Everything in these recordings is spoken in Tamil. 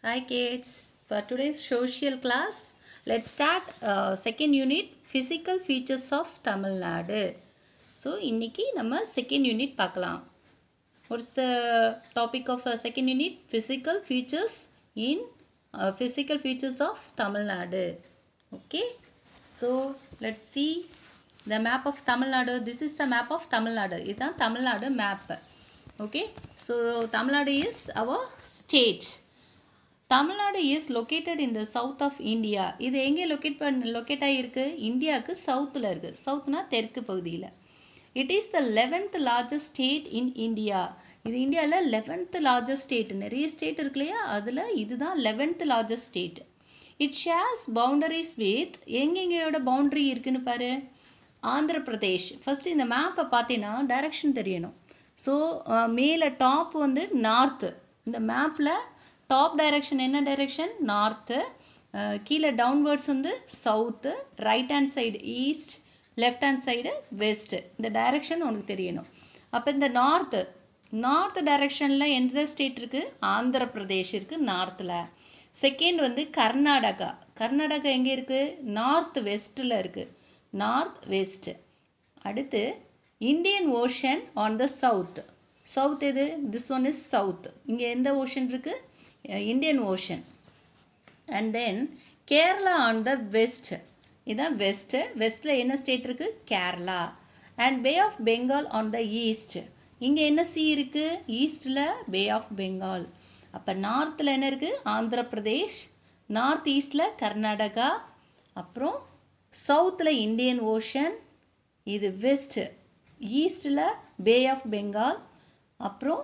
Hi kids. For today's social class, let's start uh, second unit physical features of Tamil Nadu. So இன்னைக்கு நம்ம second unit பார்க்கலாம். What's the topic of uh, second unit? Physical features in uh, physical features of Tamil Nadu. Okay. So let's see the map of Tamil Nadu. This is the map of Tamil Nadu. இதுதான் Tamil Nadu map. Okay. So Tamil Nadu is our state. Tamil Nadu is located in the south of India இது எங்கே லொக்கேட் பண்ண லொக்கேட் ஆகியிருக்கு இந்தியாவுக்கு சவுத்தில் இருக்குது சவுத்னா தெற்கு பகுதியில் it is the eleventh largest state in India இது இந்தியாவில் லெவன்த் லார்ஜஸ்ட் ஸ்டேட் நிறைய ஸ்டேட் இருக்கு இல்லையா அதில் இதுதான் eleventh largest state it shares boundaries with எங்கெங்கேயோட பவுண்டரி இருக்குன்னு பாரு ஆந்திர பிரதேஷ் ஃபஸ்ட்டு இந்த மேப்பை பார்த்தீங்கன்னா டைரக்ஷன் தெரியணும் ஸோ மேலே டாப் வந்து நார்த்து இந்த மேப்பில் டாப் டைரெக்ஷன் என்ன டைரெக்ஷன் நார்த்து கீழே டவுன்வேர்ட்ஸ் வந்து south right hand side east left hand side west இந்த டைரெக்ஷன் உனக்கு தெரியணும் அப்போ இந்த நார்த்து நார்த் டைரெக்ஷனில் எந்த ஸ்டேட் இருக்குது ஆந்திர பிரதேஷ் இருக்குது நார்த்தில் செகண்ட் வந்து கர்நாடகா கர்நாடகா எங்கே இருக்குது நார்த் வெஸ்ட்டில் இருக்குது நார்த் வெஸ்ட்டு அடுத்து Indian ocean on the south south எது திஸ் ஒன் இஸ் சவுத் இங்கே எந்த ஓஷன் இருக்குது Indian ocean and then Kerala on the west இதுதான் வெஸ்ட்டு வெஸ்ட்டில் என்ன ஸ்டேட் இருக்குது Kerala and pay of Bengal on the east இங்கே என்ன சி இருக்குது ஈஸ்டில் பே ஆஃப் பெங்கால் அப்போ நார்த்தில் என்ன இருக்குது ஆந்திர பிரதேஷ் நார்த் ஈஸ்டில் கர்நாடகா அப்புறம் சவுத்தில் இந்தியன் ஓஷன் இது வெஸ்ட்டு ஈஸ்டில் பே ஆஃப் பெங்கால் அப்புறம்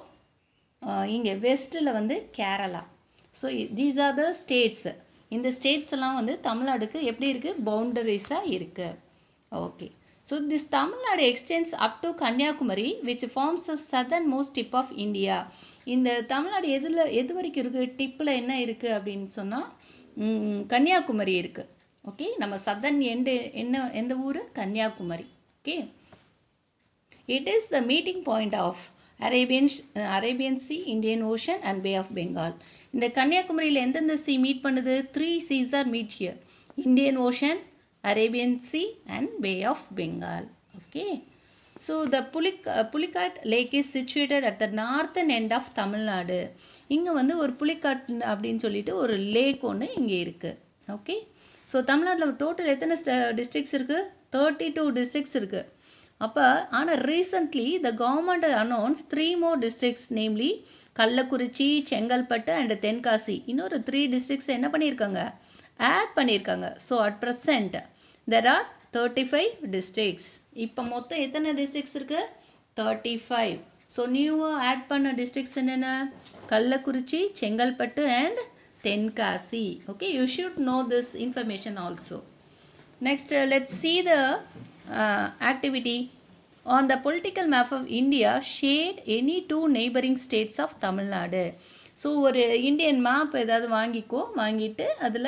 இங்கே வெஸ்ட்டில் வந்து Kerala so these are the states இந்த ஸ்டேட்ஸ் எல்லாம் வந்து தமிழ்நாடுக்கு எப்படி இருக்குது பவுண்டரிஸாக இருக்குது okay so this Tamil Nadu extends up to Kanyakumari which forms a southern most tip of India இந்த தமிழ்நாடு எதில் எது வரைக்கும் இருக்குது டிப்பில் என்ன இருக்குது அப்படின்னு சொன்னால் கன்னியாகுமரி இருக்குது ஓகே நம்ம சதர்ன் எண்டு என்ன எந்த ஊர் Kanyakumari okay it is the meeting point of Arabian Arabian sea Indian ocean and pay of Bengal இந்த கன்னியாகுமரியில் எந்தெந்த சி மீட் பண்ணுது three cheese R meet here Indian ocean Arabian sea and pay of Bengal okay so the folic Pulicat lakh is situated at the northern end of Tamil Nadu இங்கே வந்து ஒரு புலிகாட் அப்படின்னு சொல்லிட்டு ஒரு லேக் ஒன்று இங்கே இருக்குது ஓகே ஸோ தமிழ்நாட்டில் டோட்டல் எத்தனை டிஸ்ட்ரிக்ஸ் இருக்குது தேர்ட்டி டூ டிஸ்ட்ரிக்ஸ் இருக்குது அப்போ ஆனால் recently the government announce three more districts namely Kallakurichi Chengalpattu and Tenkasi இன்னொரு த்ரீ டிஸ்ட்ரிக்ஸ் என்ன பண்ணியிருக்காங்க ஆட் பண்ணியிருக்காங்க so at present there are thirty five districts இப்போ மொத்தம் எத்தனை டிஸ்ட்ரிக்ஸ் இருக்குது தேர்ட்டி ஃபைவ் ஸோ நியூவாக ஆட் பண்ண டிஸ்ட்ரிக்ஸ் என்னென்ன Kallakurichi Chengalpattu and Tenkasi okay you should know this information also next let's see the activity on the political map of India shade any two neighboring states of Tamil Nadu so ஒரு இந்தியன் மேப் ஏதாவது வாங்கிக்கோ வாங்கிட்டு அதில்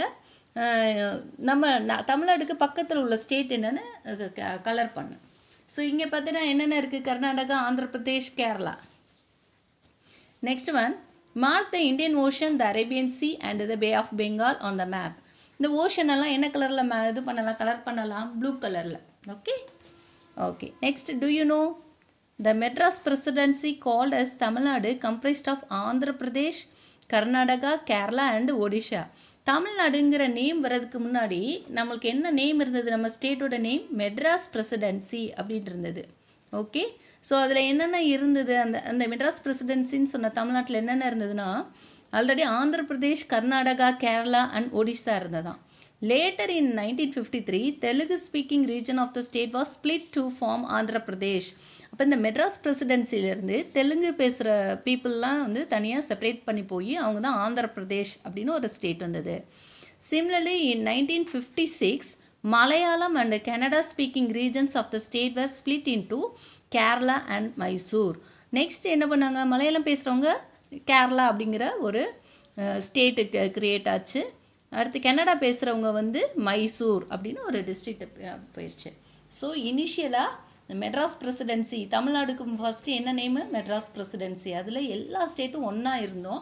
நம்ம தமிழ்நாடுக்கு பக்கத்தில் உள்ள ஸ்டேட் என்னென்னு கலர் பண்ணு ஸோ இங்கே பார்த்தீங்கன்னா என்னென்ன இருக்குது Karnataka Andhra Pradesh Kerala next one mark the Indian ocean the Arabian sea and the bay of Bengal on the map இந்த ஓஷன் எல்லாம் என்ன கலரில் மே இது பண்ணலாம் கலர் பண்ணலாம் ப்ளூ கலரில் okay okay next do you know the Madras presidency called as Tamil Nadu comprised of Andhra Pradesh Karnataka Kerala and Odisha தமிழ்நாடுங்கிற நேம் வர்றதுக்கு முன்னாடி நம்மளுக்கு என்ன நேம் இருந்தது நம்ம ஸ்டேட்டோட நேம் மெட்ராஸ் பிரசிடென்சி அப்படின்ட்டு இருந்தது ஓகே ஸோ அதில் என்னென்ன இருந்தது அந்த அந்த மெட்ராஸ் பிரசிடென்சின்னு சொன்ன தமிழ்நாட்டில் என்னென்ன இருந்ததுன்னா ஆல்ரெடி ஆந்திர பிரதேஷ் கர்நாடகா கேரளா அண்ட் ஒடிசா இருந்ததான் later in nineteen fifty three Telugu speaking region of the state was split to form Andhra Pradesh அப்போ இந்த மெட்ராஸ் பிரசிடென்சிலேருந்து தெலுங்கு பேசுகிற பீப்புளெலாம் வந்து தனியாக செப்பரேட் பண்ணி போய் அவங்க தான் ஆந்திர பிரதேஷ் அப்படின்னு ஒரு ஸ்டேட் வந்தது similarly in nineteen fifty six Malayalam and Kannada speaking regions of the state were split in to Kerala and Mysore next என்ன பண்ணாங்க மலையாளம் பேசுகிறவங்க கேரளா அப்படிங்கிற ஒரு ஸ்டேட்டுக்கு க்ரியேட் ஆச்சு அடுத்து கன்னடா பேசுகிறவங்க வந்து மைசூர் அப்படின்னு ஒரு டிஸ்ட்ரிக்ட் போயிடுச்சு ஸோ இனிஷியலாக மெட்ராஸ் பிரசிடென்சி தமிழ்நாடுக்கு ஃபஸ்ட்டு என்ன நேமு மெட்ராஸ் பிரசிடென்சி அதில் எல்லா ஸ்டேட்டும் ஒன்றா இருந்தோம்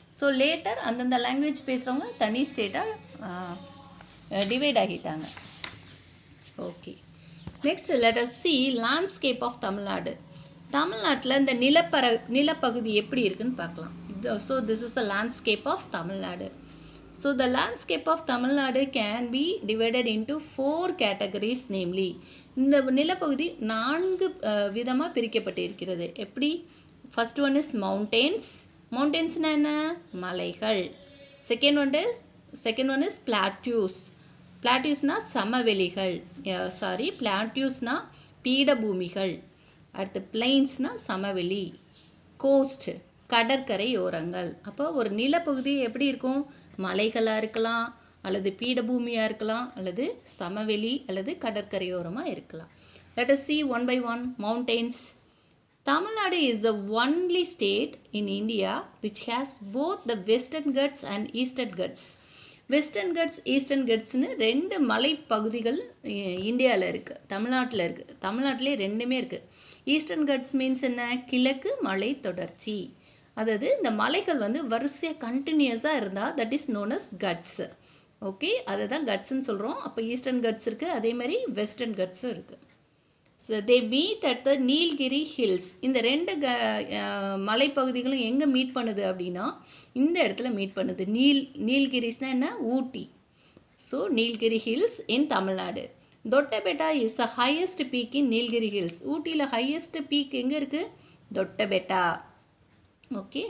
ஸோ லேட்டர் அந்தந்த லாங்குவேஜ் பேசுகிறவங்க தனி ஸ்டேட்டாக டிவைட் ஆகிட்டாங்க okay next let us see landscape of Tamil Nadu தமிழ்நாட்டில் இந்த நிலப்பர நிலப்பகுதி எப்படி இருக்குன்னு பார்க்கலாம் so this is the landscape of Tamil Nadu so the landscape of Tamil Nadu can be divided into four categories namely இந்த நிலப்பகுதி நான்கு விதமாக பிரிக்கப்பட்டு இருக்கிறது எப்படி ஃபர்ஸ்ட் ஒன் இஸ் மவுண்டெயின்ஸ் மவுண்டெயின்ஸ்னால் என்ன மலைகள் செகண்ட் ஒன்று செகண்ட் ஒன் இஸ் பிளாட்யூஸ் பிளாட்யூஸ்னால் சமவெளிகள் சாரி பிளாட்யூஸ்னால் பீடபூமிகள் அடுத்து பிளைன்ஸ்னால் சமவெளி கோஸ்ட் கடற்கரை ஓரங்கள் அப்போ ஒரு நிலப்பகுதி எப்படி இருக்கும் மலைகளாக இருக்கலாம் அல்லது பீடபூமியாக இருக்கலாம் அல்லது சமவெளி அல்லது கடற்கரையோரமாக இருக்கலாம் let us see one by one mountains Tamil Nadu is the only state in India which has both the western ghats and eastern ghats western cuts eastern கட்ஸ்னு ரெண்டு மலைப்பகுதிகள் இந்தியாவில் இருக்குது தமிழ்நாட்டில் இருக்குது தமிழ்நாட்டிலே ரெண்டுமே இருக்குது ஈஸ்டர்ன் கட்ஸ் மீன்ஸ் என்ன கிழக்கு மலை தொடர்ச்சி அதாவது இந்த மலைகள் வந்து வரிசையாக கண்டினியூஸாக இருந்தால் that is known as ghats okay அதை தான் கட்ஸ்ன்னு சொல்கிறோம் அப்போ ஈஸ்டர்ன் கட்ஸ் இருக்குது அதே மாதிரி வெஸ்டர்ன் கட்ஸும் இருக்குது so they meet at the Nilgiri hills இந்த ரெண்டு க மலைப்பகுதிகளும் எங்கே மீட் பண்ணுது அப்படின்னா இந்த இடத்துல மீட் பண்ணுது நீல் நீல்கிரிஸ்னால் என்ன Ooty so Nilgiri hills in Tamil Nadu Doddabetta is the highest peak in Nilgiri hills ஊட்டியில் ஹையஸ்ட் பீக் எங்கே இருக்குது Doddabetta okay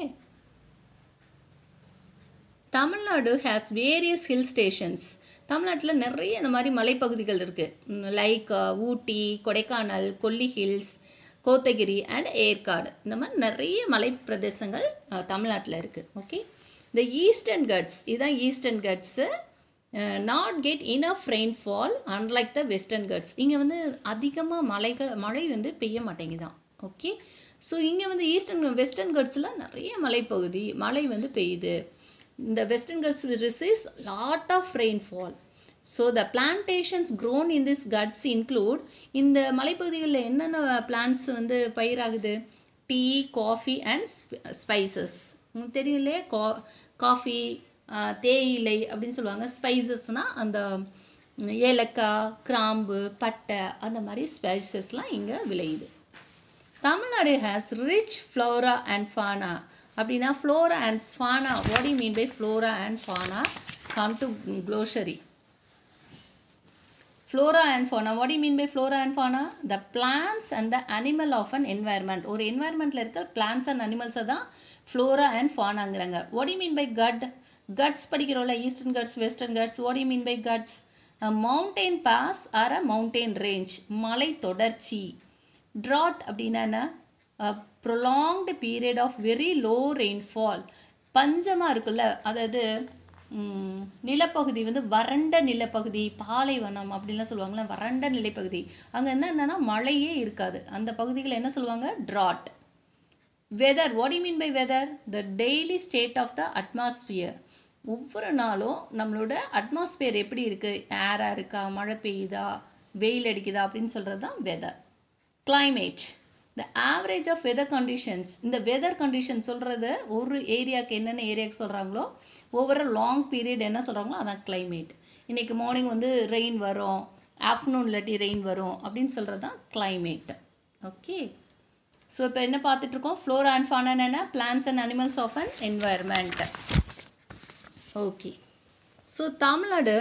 Tamil Nadu has various hill stations தமிழ்நாட்டில் நிறைய இந்த மாதிரி மலைப்பகுதிகள் இருக்குது like Ooty Kodaikanal Kolli hills Kotagiri and Yercaud இந்த மாதிரி நிறைய மலை பிரதேசங்கள் தமிழ்நாட்டில் இருக்குது ஓகே இந்த ஈஸ்டர்ன் கட்ஸ் இதுதான் eastern ghats not get enough rainfall unlike the western ghats இங்கே வந்து அதிகமாக மலைகள் மழை வந்து பெய்ய மாட்டேங்குதான் ஓகே ஸோ இங்கே வந்து ஈஸ்டர்ன் வெஸ்டர்ன் கட்ஸில் நிறைய மலைப்பகுதி மழை வந்து பெய்யுது இந்த western ghats receives lot of rainfall so the plantations grown in this ghats include இந்த மலைப்பகுதிகளில் என்னென்ன பிளான்ட்ஸ் வந்து பயிராகுது டீ காஃபி அண்ட் ஸ்பைசஸ் உங்களுக்கு தெரியும் இல்லையா கா காஃபி தேயிலை அப்படின்னு சொல்லுவாங்க ஸ்பைசஸ்னால் அந்த ஏலக்காய் கிராம்பு பட்டை அந்த மாதிரி ஸ்பைசஸ்லாம் இங்கே விளையுது Tamil Nadu has rich flora and fauna அப்படின்னா flora and fauna what you mean by flora and fauna come to glossary flora and fauna what you mean by flora and fauna the plants and the animal of an environment ஒரு என்வாயர்மெண்ட்டில் இருக்க பிளான்ஸ் அண்ட் அனிமல்ஸை தான் ஃப்ளோரா அண்ட் ஃபானாங்கிறாங்க what you mean by ghat ghats படிக்கிறோம்ல eastern ghats western ghats what you mean by ghats mountain pass R a mountain range மலை தொடர்ச்சி ட்ராட் அப்படின்னா என்ன prolonged period of very low rainfall பஞ்சமாக இருக்குல்ல அதாவது நிலப்பகுதி வந்து வறண்ட நிலப்பகுதி பாலைவனம் அப்படின்லாம் சொல்லுவாங்கள்ல வறண்ட நிலைப்பகுதி அங்கே என்ன என்னன்னா மழையே இருக்காது அந்த பகுதிகள் என்ன சொல்லுவாங்க drought weather what you mean by weather the daily state of the atmosphere ஒவ்வொரு நாளும் நம்மளோட அட்மாஸ்பியர் எப்படி இருக்குது ஏராக இருக்கா மழை பெய்யுதா வெயில் அடிக்குதா அப்படின்னு சொல்கிறது தான் weather climate the average of weather conditions இந்த வெதர் கண்டிஷன் சொல்கிறது ஒரு ஏரியாவுக்கு என்னென்ன ஏரியாவுக்கு சொல்கிறாங்களோ ஒவ்வொரு லாங் பீரியட் என்ன சொல்கிறாங்களோ அதான் கிளைமேட் இன்றைக்கி மார்னிங் வந்து ரெயின் வரும் ஆஃப்டர்நூன் இல்லாட்டி ரெயின் வரும் அப்படின்னு சொல்கிறது தான் கிளைமேட் ஓகே ஸோ இப்போ என்ன பார்த்துட்ருக்கோம் ஃப்ளோரா அண்ட் ஃபானன் என்ன plants and animals of an environment okay so Tamil Nadu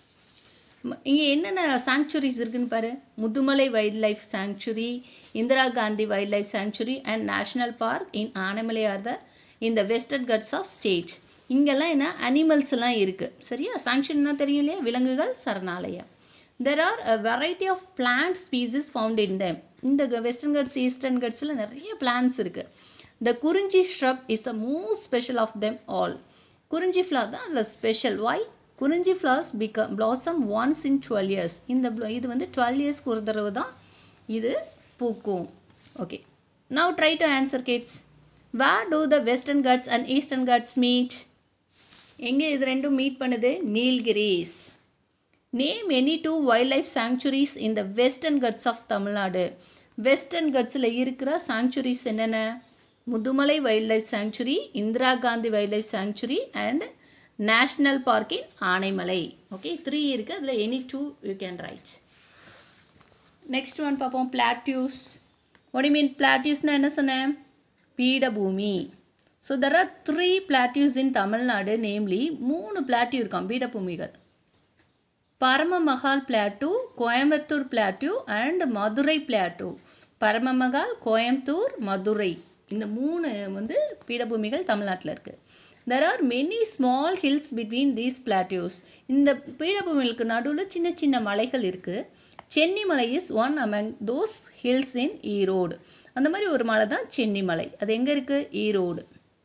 இங்கே என்னென்ன சாங்சுரிஸ் இருக்குன்னு பாரு Mudumalai wildlife sanctuary Indira Gandhi wildlife sanctuary and national park in Anamalai are the in the western ghats of state இங்கெல்லாம் என்ன அனிமல்ஸ் எல்லாம் இருக்குது சரியா சாங்சுரினா தெரியும் இல்லையா விலங்குகள் சரணாலயம் there are a variety of plant species found in them இந்த வெஸ்டர்ன் கட்ஸ் ஈஸ்டர்ன் கட்ஸில் நிறைய பிளான்ட்ஸ் இருக்குது the kurinji shrub is the most special of them all kurinji flower தான் அதில் special why kurinji flowers become blossom once in twelve years இந்த இது வந்து டுவெல் இயர்ஸ்க்கு ஒரு தடவை தான் இது பூக்கும் okay now try to answer kids where do the western ghats and eastern ghats meet எங்கே இது ரெண்டும் மீட் பண்ணுது Nilgiris name any two wildlife sanctuaries in the western ghats of Tamil Nadu western கட்ஸில் இருக்கிற சாங்சுரிஸ் என்னென்ன Mudumalai wildlife sanctuary Indira Gandhi wildlife sanctuary and national park in Anamalai okay three இருக்குது அதில் any two you can write next one பார்ப்போம் பிளாட்யூஸ் ஒடி மீன் பிளாட்யூஸ்னால் என்ன சொன்னேன் பீடபூமி so there are three plateaus in Tamil Nadu namely மூணு பிளாட்யூ இருக்கான் பீடபூமிகள் Baramahal plateau Coimbatore plateau and Madurai plateau Baramahal Coimbatore Madurai இந்த மூணு வந்து பீடபூமிகள் தமிழ்நாட்டில் இருக்குது there are many small hills between these plateaus இந்த பீடபூமிகளுக்கு நடுவில் சின்ன சின்ன மலைகள் இருக்குது Chennimalai is one among those hills in Erode அந்த மாதிரி ஒரு மலை தான் சென்னிமலை அது எங்கே இருக்குது Erode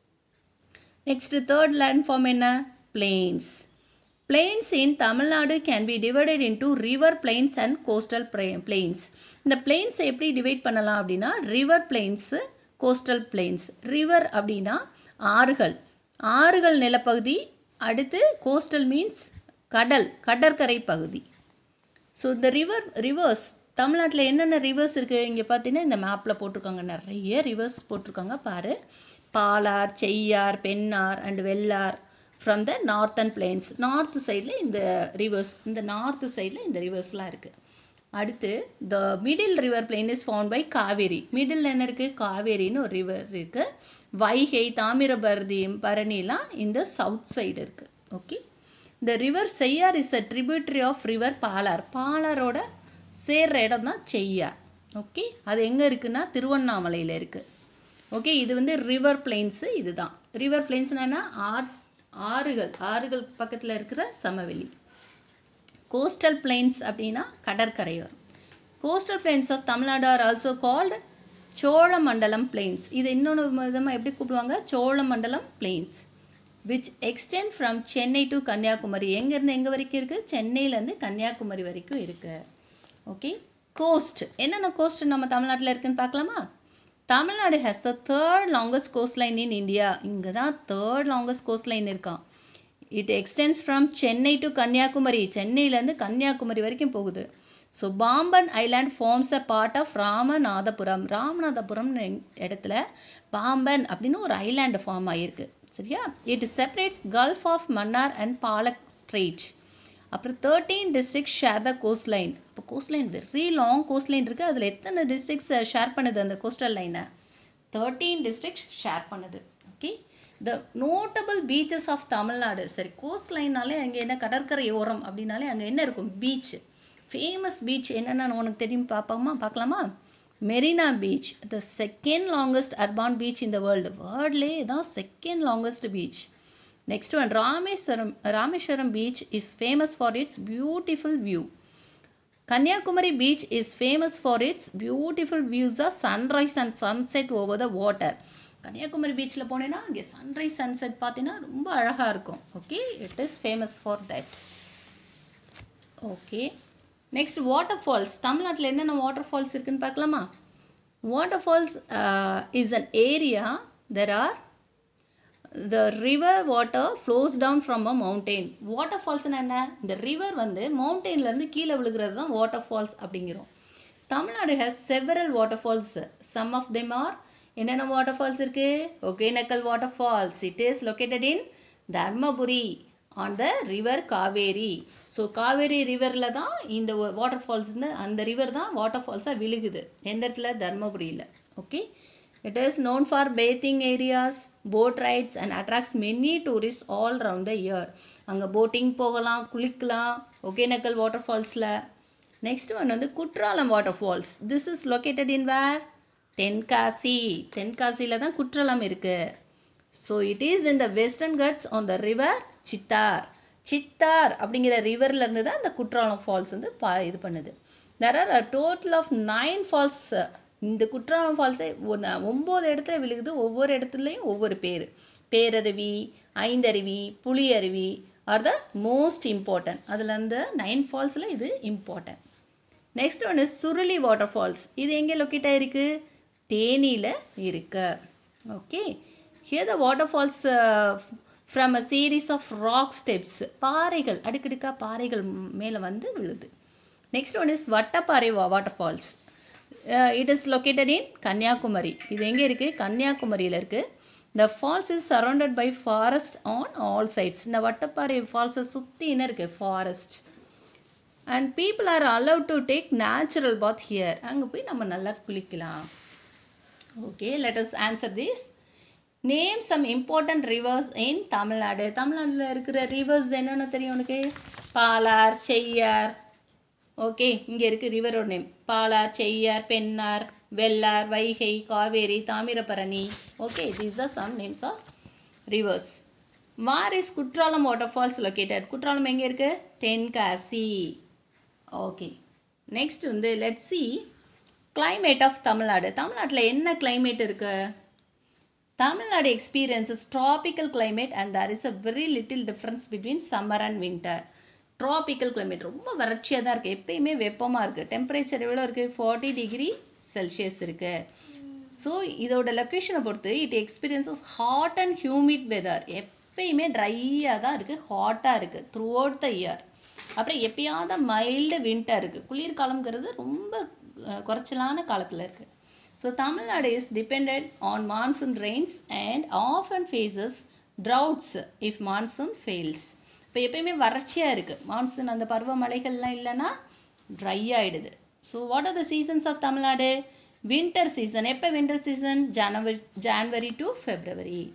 next third land form என்ன plains plains in Tamil Nadu can be divided into river plains and coastal plains இந்த பிளெயின்ஸை எப்படி டிவைட் பண்ணலாம் அப்படின்னா river plains coastal plains river அப்படின்னா ஆறுகள் ஆறுகள் நிலப்பகுதி அடுத்து கோஸ்டல் மீன்ஸ் கடல் கடற்கரை பகுதி ஸோ இந்த ரிவர் ரிவர்ஸ் தமிழ்நாட்டில் என்னென்ன ரிவர்ஸ் இருக்குது இங்கே பார்த்தீங்கன்னா இந்த மேப்பில் போட்டிருக்காங்க நிறைய ரிவர்ஸ் போட்டிருக்காங்க பாரு Palar Cheyyar Pennar and Vellar from the northern plains north சைடில் இந்த ரிவர்ஸ் இந்த நார்த் சைடில் இந்த ரிவர்ஸ்லாம் இருக்குது அடுத்து the middle river plain is found by Kaveri middle என்ன இருக்குது காவேரின்னு ஒரு ரிவர் இருக்குது வைகை தாமிரபரணி பரணிலாம் இந்த சவுத் சைடு இருக்குது ஓகே இந்த river Cheyyar is a tributary of river Palar பாலாரோட சேர்ற இடம் தான் செய்யார் ஓகே அது எங்கே இருக்குன்னா திருவண்ணாமலையில் இருக்குது ஓகே இது வந்து ரிவர் பிளெயின்ஸு இதுதான் ரிவர் பிளெயின்ஸ்னா ஆர் ஆறுகள் ஆறுகள் பக்கத்தில் இருக்கிற சமவெளி கோஸ்டல் பிளெயின்ஸ் அப்படின்னா கடற்கரை வரும் coastal plains of Tamil Nadu are also called Cholamandalam plains இது இன்னொன்று விதமாக எப்படி கூப்பிடுவாங்க Cholamandalam plains which extend from Chennai to Kanniyakumari எங்கேருந்து எங்கே வரைக்கும் இருக்குது சென்னையிலேருந்து கன்னியாகுமரி வரைக்கும் இருக்குது ஓகே கோஸ்ட் என்னென்ன கோஸ்ட் நம்ம தமிழ்நாட்டில் இருக்குன்னு பார்க்கலாமா Tamil Nadu has the third longest coastline in India இங்கே தான் தேர்ட் லாங்கஸ்ட் கோஸ்ட் லைன் இருக்கான் it extends from Chennai to Kanniyakumari சென்னையிலேருந்து கன்னியாகுமரி வரைக்கும் போகுது so Pamban island forms a part of Ramanathapuram Ramanathapuram இடத்துல பாம்பன் அப்படின்னு ஒரு ஐலாண்டு ஃபார்ம் ஆகிருக்கு சரியா it separates gulf of Mannar and Palk strait அப்புறம் thirteen district share the coastline அப்போ coastline very long coastline இருக்குது அதில் எத்தனை டிஸ்ட்ரிக்ஸ் ஷேர் பண்ணுது அந்த கோஸ்டல் லைனை தேர்ட்டீன் டிஸ்ட்ரிக்ட் ஷேர் பண்ணுது okay the notable beaches of Tamil Nadu சரி கோஸ்ட் லைன்னாலே அங்கே என்ன கடற்கரை ஓரம் அப்படின்னாலே அங்கே என்ன இருக்கும் பீச் ஃபேமஸ் பீச் என்னென்னு உனக்கு தெரியும் பார்ப்போமா பார்க்கலாமா Marina beach the second longest urban beach இந்த வேர்ல்டு வேர்ல்ட்லே தான் second longest beach next one Rameswaram Rameswaram beach is famous for its beautiful view Kanniyakumari beach is famous for its beautiful views of sunrise and sunset over the water Kanniyakumari பீச்சில் போனேன்னா அங்கே சன்ரைஸ் சன்செட் பார்த்தீங்கன்னா ரொம்ப அழகாக இருக்கும் okay it is famous for that okay next waterfalls தமிழ்நாட்டில் என்னென்ன வாட்டர் ஃபால்ஸ் இருக்குன்னு பார்க்கலாமா water waterfalls is an area there are the river water flows down from a mountain water ஃபால்ஸ்னு என்ன இந்த ரிவர் வந்து மவுண்டெயின்லேருந்து கீழே விழுகிறது தான் வாட்டர் ஃபால்ஸ் அப்படிங்கிறோம் Tamil Nadu has several waterfalls some of them are என்னென்ன வாட்டர் ஃபால்ஸ் இருக்குது Hogenakkal waterfalls it is located in Dharmapuri on the river Kaveri so Kaveri ரிவரில் தான் இந்த வாட்டர் ஃபால்ஸ் அந்த ரிவர் தான் வாட்டர் ஃபால்ஸாக விழுகுது எந்த இடத்துல தர்மபுரியில் okay it is known for bathing areas boat rides and attracts many tourist all round the year அங்கே போட்டிங் போகலாம் குளிக்கலாம் ஒகேனக்கல் வாட்டர் ஃபால்ஸில் நெக்ஸ்ட் ஒன் வந்து Courtallam waterfalls this is located in where Tenkasi தென்காசியில் தான் குற்றாலம் இருக்குது so it is in the western ghats on the river Chittar Chittar அப்படிங்கிற ரிவர்லேருந்து தான் இந்த குற்றாலம் ஃபால்ஸ் வந்து பா இது பண்ணுது there are a total of nine falls இந்த குற்றாலம் ஃபால்ஸே ஒன்று ஒம்பது இடத்துல விழுகுது ஒவ்வொரு இடத்துலையும் ஒவ்வொரு பேர் Peraruvi Aintharuvi Puliyaruvi are the most important அதில் அந்த நைன் ஃபால்ஸில் இது இம்பார்ட்டன்ட் நெக்ஸ்ட் ஒன்று சுருளி வாட்டர் ஃபால்ஸ் இது எங்கே லொக்கேட் ஆகிருக்கு தேனியில் இருக்கு okay here the waterfalls from a series of rock steps பாறைகள் அடுக்கடுக்காக பாறைகள் மேலே வந்து விழுது next one is Vattaparai waterfalls it is located in Kanniyakumari இது எங்கே இருக்குது கன்னியாகுமரியில் இருக்குது the falls is surrounded by forest on all sides இந்த வட்டப்பாறை ஃபால்ஸை சுற்றின்னு இருக்குது forest and people are allow to take natural bath here அங்கே போய் நம்ம நல்லா குளிக்கலாம் okay let us answer this name some important rivers in Tamil Nadu தமிழ்நாட்டில் இருக்கிற ரிவர்ஸ் என்னென்னு தெரியும் உனக்கு பாலார் செய்யார் ஓகே இங்கே இருக்குது ரிவரோட name Palar Cheyyar Pennar Vellar Vaigai Kaveri Thamirabarani okay these are some names of rivers where is Courtallam waterfalls located Courtallam எங்கே இருக்குது தென்காசி ஓகே நெக்ஸ்ட் வந்து let see climate of Tamil Nadu தமிழ்நாட்டில் என்ன climate இருக்கு Tamil Nadu experiences tropical climate and there is a very little difference between summer and winter tropical climate ரொம்ப வறட்சியாக தான் இருக்குது எப்பயுமே வெப்பமாக இருக்குது டெம்பரேச்சர் எவ்வளோ இருக்குது ஃபார்ட்டி டிகிரி செல்சியஸ் இருக்குது ஸோ இதோட லொக்கேஷனை பொறுத்து it experiences hot and humid weather எப்பயுமே ட்ரையாக தான் இருக்குது ஹாட்டாக இருக்குது த்ரூ அவுட் த இயர் அப்புறம் எப்பயாவது மைல்டு வின்டர் இருக்குது குளிர்காலம்ங்கிறது ரொம்ப அஹ், குறைச்சலான காலத்தில் இருக்குது so Tamil Nadu is depend on monsoon rains and often faces droughts if monsoon fails இப்போ எப்பயுமே வறட்சியாக இருக்குது மான்சூன் அந்த பருவமழைகள்லாம் இல்லைன்னா ட்ரை ஆகிடுது so what are the seasons of Tamil Nadu winter season எப்போ winter season January January to February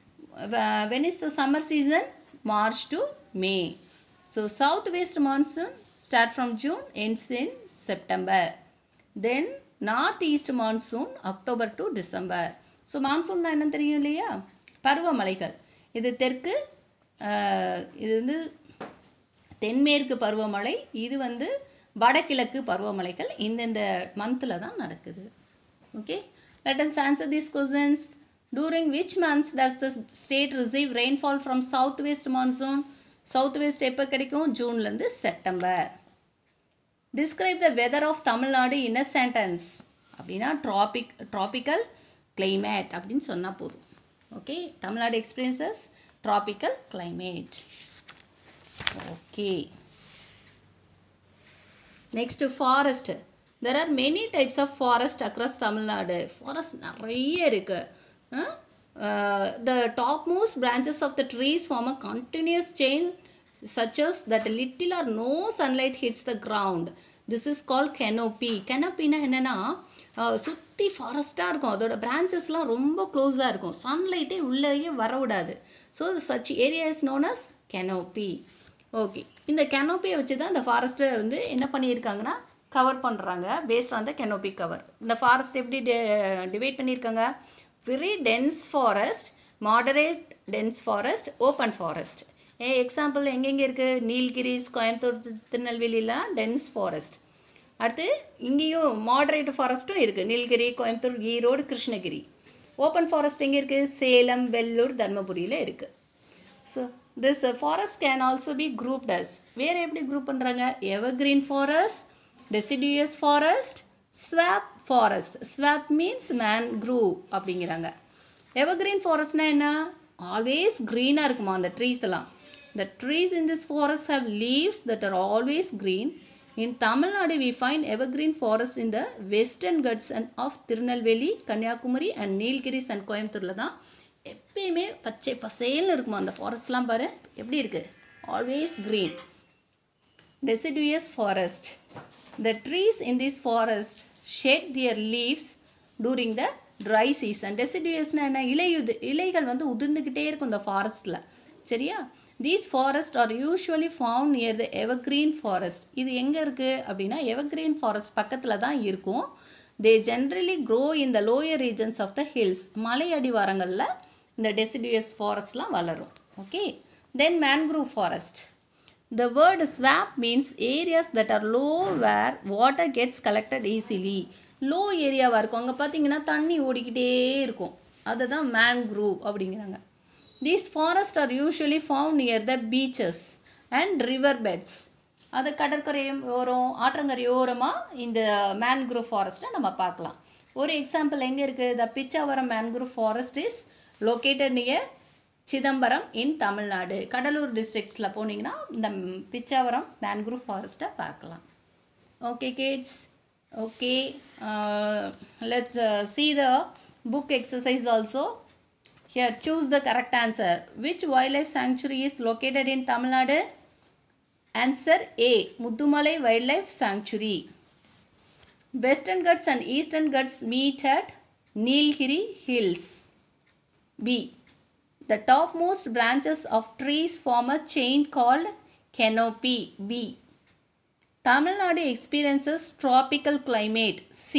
when is the summer season March to May so south west monsoon start from June ends in September then north east monsoon October to December so மான்சூன்னா என்ன தெரியும் இல்லையா பருவமழைகள் இது தெற்கு ஆஹ், இது வந்து தென்மேற்கு பருவமழை இது வந்து வடகிழக்கு பருவமழைகள் இந்தந்த மந்தில் தான் நடக்குது okay let us answer these questions during which months does the state receive rainfall from southwest monsoon southwest எப்போ கிடைக்கும் ஜூன்லேருந்து September describe the weather of Tamil Nadu in a sentence அப்படின்னா ட்ராபிக் ட்ராபிக்கல் climate அப்படின்னு சொன்னால் போதும் okay Tamil Nadu experiences tropical climate okay next forest there are many types of forest across Tamil Nadu forest நிறைய இருக்கு the topmost branches of the trees form a continuous chain such that little or no sunlight hits the ground this is call canopy கெனோப்பினா என்னென்னா சுற்றி ஃபாரஸ்ட்டாக இருக்கும் அதோட பிரான்ச்சஸ்லாம் ரொம்ப க்ளோஸாக இருக்கும் சன்லைட்டே உள்ளேயே வர விடாது so such area is known as canopy okay இந்த கெனோப்பியை வச்சு தான் இந்த ஃபாரஸ்ட்டை வந்து என்ன பண்ணியிருக்காங்கன்னா கவர் பண்ணுறாங்க based on the canopy cover இந்த ஃபாரஸ்ட் எப்படி டிவைட் பண்ணியிருக்காங்க very dense forest moderate dense forest open forest a example எங்கெங்கே இருக்குது நீல்கிரிஸ் கோயம்புத்தூர் தி- திருநெல்வேலிலாம் டென்ஸ் ஃபாரஸ்ட் அடுத்து இங்கேயும் மாடரேட் ஃபாரஸ்ட்டும் இருக்குது நீலகிரி கோயம்புத்தூர் ஈரோடு கிருஷ்ணகிரி ஓப்பன் ஃபாரஸ்ட் எங்கே இருக்குது சேலம் வெள்ளூர் தர்மபுரியில் இருக்குது so this forest can also be grouped as வேறு எப்படி குரூப் பண்ணுறாங்க evergreen forest deciduous forest swamp forest swamp means man groove அப்படிங்கிறாங்க எவர்கிரீன் ஃபாரஸ்ட்னா என்ன ஆல்வேஸ் க்ரீனாக இருக்குமா அந்த ட்ரீஸ் எல்லாம் the trees in this forest have leaves that are always green in tamil nadu we find evergreen forest in the western ghats and of Tirunelveli Kanniyakumari and Nilgiris and கோயம்புத்தூரில் தான் எப்பயுமே பச்சை பசேல்னு இருக்குமா அந்த ஃபாரஸ்ட்லாம் பாரு எப்படி இருக்கு always green deciduous forest. The trees in this forest shed their leaves during the dry season. Deciduousனா என்ன இலையுது இலைகள் வந்து உதிர்ந்துக்கிட்டே இருக்கும் இந்த ஃபாரஸ்ட்டில் சரியா these forest are usually found near the evergreen forest இது எங்கே இருக்குது அப்படின்னா எவர்கிரீன் ஃபாரஸ்ட் பக்கத்தில் தான் இருக்கும் they generally grow in the lower regions of the hills மலை அடிவாரங்களில் இந்த டெசிடியஸ் ஃபாரஸ்ட்லாம் வளரும் okay then mangrove forest The word swamp means areas that are low where water gets collected easily. Low ஏரியாவாக இருக்கும் அங்கே பார்த்தீங்கன்னா தண்ணி ஓடிக்கிட்டே இருக்கும் அதை தான் மேன்க்ரூவ் அப்படிங்கிறாங்க these forest are usually found near the beaches and river beds அது கடற்கரை ஓரம் ஆற்றங்கரை ஓரமாக இந்த மேன்க்ரூவ் ஃபாரஸ்ட்டை நம்ம பார்க்கலாம் ஒரு எக்ஸாம்பிள் எங்கே இருக்குது the Pichavaram mangrove forest is located near Chidambaram in Tamil Nadu Cuddalore டிஸ்ட்ரிக்ஸில் போனீங்கன்னா இந்த பிச்சாவரம் மேன்க்ரூவ் ஃபாரஸ்ட்டை பார்க்கலாம் okay kids Okay, uh, let's uh, see the book exercise also. Here, choose the correct answer. Which wildlife sanctuary is located in Tamil Nadu? Answer A. Muddumalai Wildlife Sanctuary. Western Ghats and Eastern Ghats meet at Nilgiri Hills. B. The topmost branches of trees form a chain called canopy. B. Tamil Nadu experiences tropical climate. C.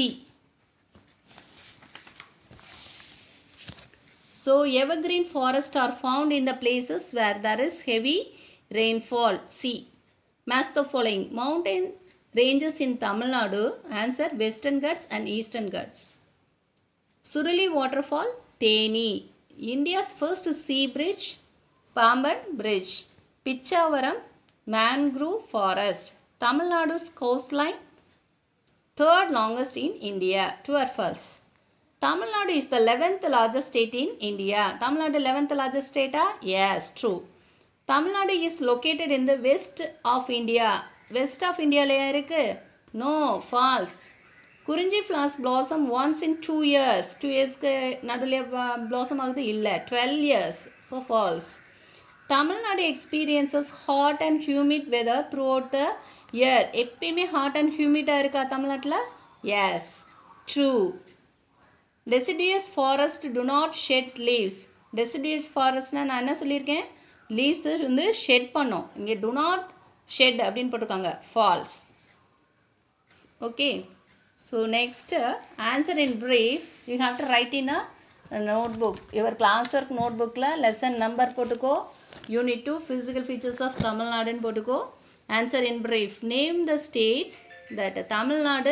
So, evergreen forests are found in the places where there is heavy rainfall. C. Match the following mountain ranges in Tamil Nadu. Answer Western Ghats and Eastern Ghats. Suruli waterfall, Theni. India's first sea bridge, Pamban Bridge. Pichavaram, mangrove forest. Tamil Nadu's coastline, third longest in India. True or false? Tamil Nadu is the 11th largest state in India. Tamil Nadu 11th largest state? ah? Yes, true. Tamil Nadu is located in the west of India. West of India லையா இருக்கு? No, false. Kurinji flowers blossom once in two years. Two இயர்ஸ்க்கு நடுவில் blossom ஆகுது இல்லை twelve years so false Tamil Nadu experiences hot and humid weather throughout the year எப்பயுமே ஹாட் அண்ட் ஹியூமிடாக இருக்கா தமிழ்நாட்டில் yes true deciduous forest do not shed leaves deciduous ஃபாரஸ்ட்னா நான் என்ன சொல்லியிருக்கேன் லீவ்ஸ் வந்து ஷெட் பண்ணோம் இங்கே டு நாட் ஷெட் அப்படின்னு போட்டிருக்காங்க false okay so next answer in brief you have to write in a notebook your class work நோட்புக்கில் லெசன் நம்பர் போட்டுக்கோ unit two physical features of தமிழ்நாடுன்னு போட்டுக்கோ answer in brief name the states that Tamil Nadu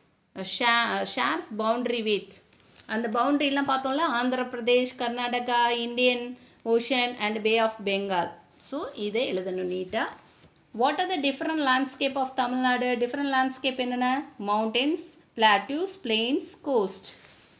shares boundary with அந்த பவுண்ட்ரிலாம் பார்த்தோம்ல Andhra Pradesh Karnataka Indian ocean and pay of Bengal so இதை எழுதணும் நீட்டாக what are the different landscape of Tamil Nadu different landscape என்னென்ன mountains plateaus plains coast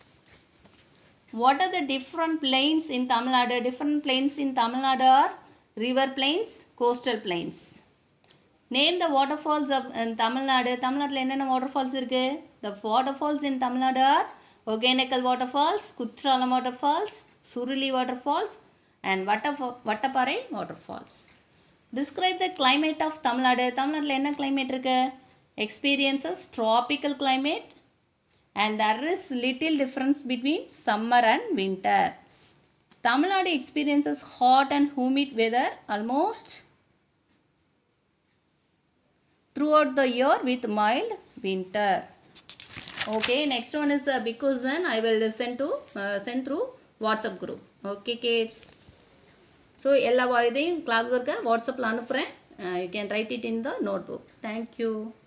What are the different plains in Tamil Nadu? Different plains in Tamil Nadu are river plains, coastal plains. Name the waterfalls of in Tamil Nadu. Tamil Nadu என்னென்ன waterfalls இருக்கு? The waterfalls in Tamil Nadu are Oganekal waterfalls, Kutralam waterfalls, Surili waterfalls and Vattapa- Vattaparai waterfalls. Describe the climate of Tamil Nadu. Tamil Naduல என்ன climate இருக்கு? Experiences tropical climate and there is little difference between summer and winter. Tamil Nadu experiences hot and humid weather almost throughout the year with mild winter. Okay, next one is uh, because then I will send to uh, send through WhatsApp group. Okay, kids. So எல்லா இதையும் கிளாஸ் ஒர்க்கை வாட்ஸ்அப்பில் அனுப்புகிறேன் you can write it in the notebook thank you